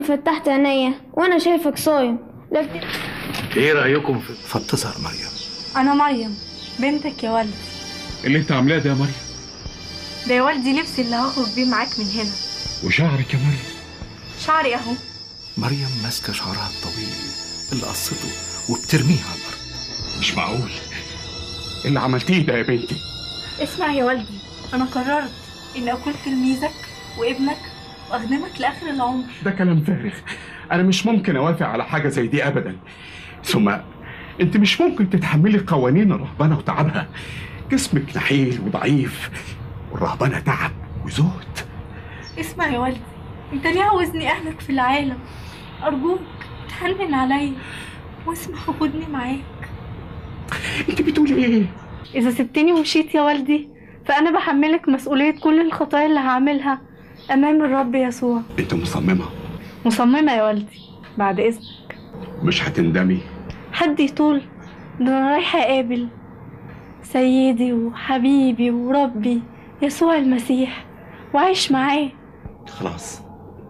فتحت عينيا وانا شايفك صايم لا بت... ايه رايكم في فبتظهر مريم انا مريم بنتك يا والدي اللي انت عاملاه ده يا مريم ده يا والدي لبسي اللي هخرج بيه معاك من هنا وشعرك يا مريم شعري اهو مريم ماسكه شعرها الطويل اللي قصته وبترميه على الارض مش معقول اللي عملتيه ده يا بنتي اسمع يا والدي انا قررت اني اكون تلميذك وابنك واخدمك لاخر العمر ده كلام فارغ انا مش ممكن اوافق على حاجه زي دي ابدا ثم انت مش ممكن تتحملي قوانين الرهبنه وتعبها جسمك نحيل وضعيف والرهبنه تعب وزهد اسمع يا والدي انت ليه عاوزني اهلك في العالم ارجوك تحنن عليا واسمح وخدني معاك انت بتقولي ايه اذا سبتني ومشيت يا والدي فانا بحملك مسؤوليه كل الخطايا اللي هعملها امام الرب يسوع انت مصممه مصممه يا والدي بعد اذنك مش هتندمي حد يطول ده انا رايحه اقابل سيدي وحبيبي وربي يسوع المسيح وعيش معاه خلاص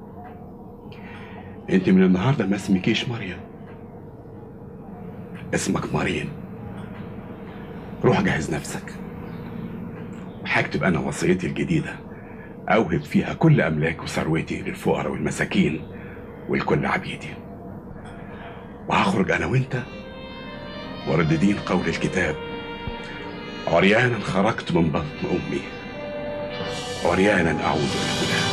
انت من النهارده ما اسمكيش مريم اسمك مريم روح جهز نفسك وهكتب انا وصيتي الجديده اوهب فيها كل املاك وثروتي للفقراء والمساكين ولكل عبيدي وهخرج انا وانت مرددين قول الكتاب عريانا خرجت من بطن امي عريانا اعود الى الهدى